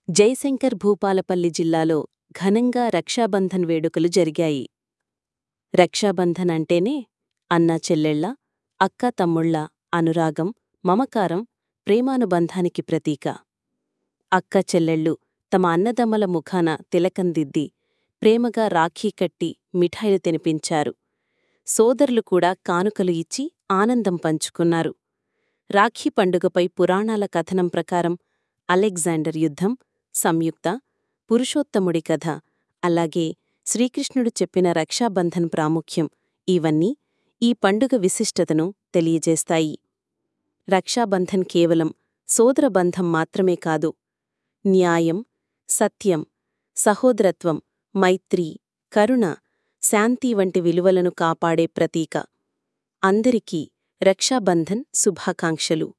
జయశంకర్ భూపాలపల్లి జిల్లాలో ఘనంగా రక్షాబంధన్ వేడుకలు జరిగాయి రక్షాబంధన్ అంటేనే అన్నా చెల్లెళ్ళ అక్కా తమ్ముళ్ళ అనురాగం మమకారం ప్రేమానుబంధానికి ప్రతీక అక్క చెల్లెళ్ళు తమ అన్నదమ్మల ముఖాన తిలకం దిద్ది ప్రేమగా రాఖీ కట్టి మిఠాయిలు తినిపించారు సోదరులు కూడా కానుకలు ఇచ్చి ఆనందం పంచుకున్నారు రాఖీ పండుగపై పురాణాల కథనం ప్రకారం అలెగ్జాండర్ యుద్ధం సంయుక్త పురుషోత్తముడి కథ అలాగే శ్రీకృష్ణుడు చెప్పిన రక్షాబంధన్ ప్రాముఖ్యం ఇవన్నీ ఈ పండుగ విశిష్టతను తెలియజేస్తాయి రక్షాబంధన్ కేవలం సోదరబంధం మాత్రమే కాదు న్యాయం సత్యం సహోదరత్వం మైత్రి కరుణ శాంతి వంటి విలువలను కాపాడే ప్రతీక అందరికీ రక్షాబంధన్ శుభాకాంక్షలు